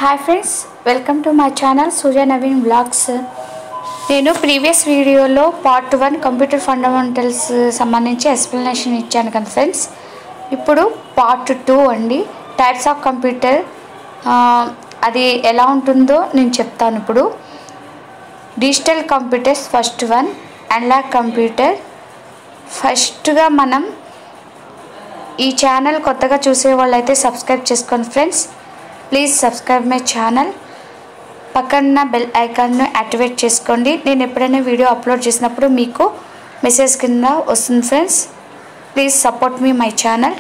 hi friends welcome to my channel Surya Naveen blogs నేను previous వీడియోలో part one computer fundamentals సంబంధించి explanation ఇచ్చాను కదా ఫ్రెండ్స్ ఇప్పుడు పార్ట్ టూ అండి టైప్స్ ఆఫ్ కంప్యూటర్ అది ఎలా ఉంటుందో నేను చెప్తాను ఇప్పుడు digital computers first one analogue computer ఫస్ట్గా మనం ఈ ఛానల్ కొత్తగా చూసే వాళ్ళైతే సబ్స్క్రైబ్ చేసుకోండి friends please subscribe my channel పక్కన బెల్ ఐకాన్ను యాక్టివేట్ చేసుకోండి నేను ఎప్పుడైనా వీడియో అప్లోడ్ చేసినప్పుడు మీకు మెసేజ్ కింద వస్తుంది friends please support me my channel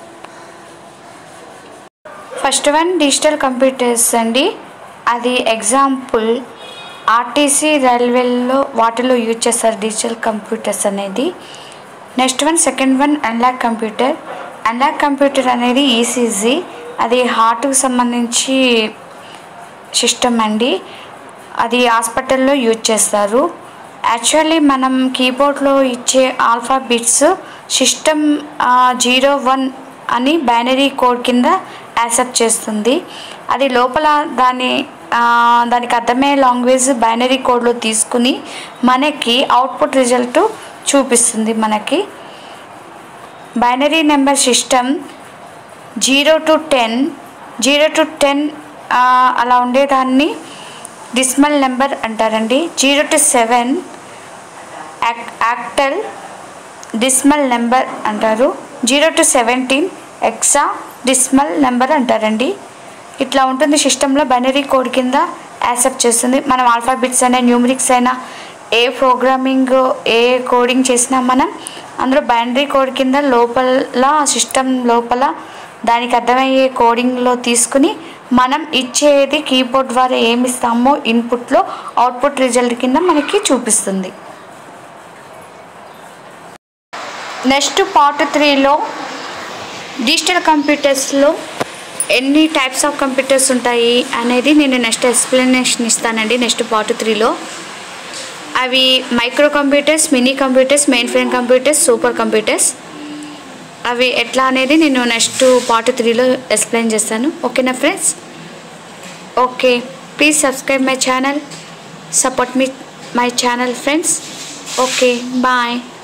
first one digital computers అండి అది ఎగ్జాంపుల్ ఆర్టీసీ రైల్వేల్లో వాటిలో యూజ్ చేస్తారు డిజిటల్ కంప్యూటర్స్ అనేది next one second one analogue computer analogue computer అనేది ఈసీజీ అది హార్ట్కి సంబంధించి సిస్టమ్ అండి అది హాస్పిటల్లో యూజ్ చేస్తారు యాక్చువల్లీ మనం కీబోర్డ్లో ఇచ్చే ఆల్ఫాబిట్స్ సిస్టమ్ జీరో వన్ అని బైనరీ కోడ్ కింద యాక్సెప్ట్ చేస్తుంది అది లోపల దాని దానికి అర్థమయ్యే లాంగ్వేజ్ బైనరీ కోడ్లో తీసుకుని మనకి అవుట్పుట్ రిజల్ట్ చూపిస్తుంది మనకి binary number system zero to ten zero to ten అలా ఉండేదాన్ని డిస్మల్ నెంబర్ అంటారండి zero to seven octal decimal number అంటారు zero to seventeen hexadecimal number అంటారండి ఇట్లా ఉంటుంది సిస్టంలో బైనరీ కోడ్ కింద యాక్సెప్ట్ చేస్తుంది మనం ఆల్ఫాబిట్స్ అయినా న్యూమరిక్స్ అయినా ఏ ప్రోగ్రామింగ్ ఏ కోడింగ్ చేసినా మనం అందులో బైనరీ కోడ్ కింద లోపల సిస్టమ్ లోపల దానికి అర్థమయ్యే కోడింగ్లో తీసుకుని మనం ఇచ్చేది కీబోర్డ్ ద్వారా ఏమి ఇస్తామో ఇన్పుట్లో అవుట్పుట్ రిజల్ట్ కింద మనకి చూపిస్తుంది నెక్స్ట్ పార్ట్ త్రీలో డిజిటల్ కంప్యూటర్స్లో ఎన్ని టైప్స్ ఆఫ్ కంప్యూటర్స్ ఉంటాయి అనేది నేను నెక్స్ట్ ఎక్స్ప్లెనేషన్ ఇస్తానండి నెక్స్ట్ పార్ట్ త్రీలో అవి micro computers mini computers mainframe computers super computers అవి ఎట్లా అనేది నేను నెక్స్ట్ పార్ట్ త్రీలో ఎక్స్ప్లెయిన్ చేస్తాను ఓకేనా friends okay please subscribe my channel support me my channel friends okay bye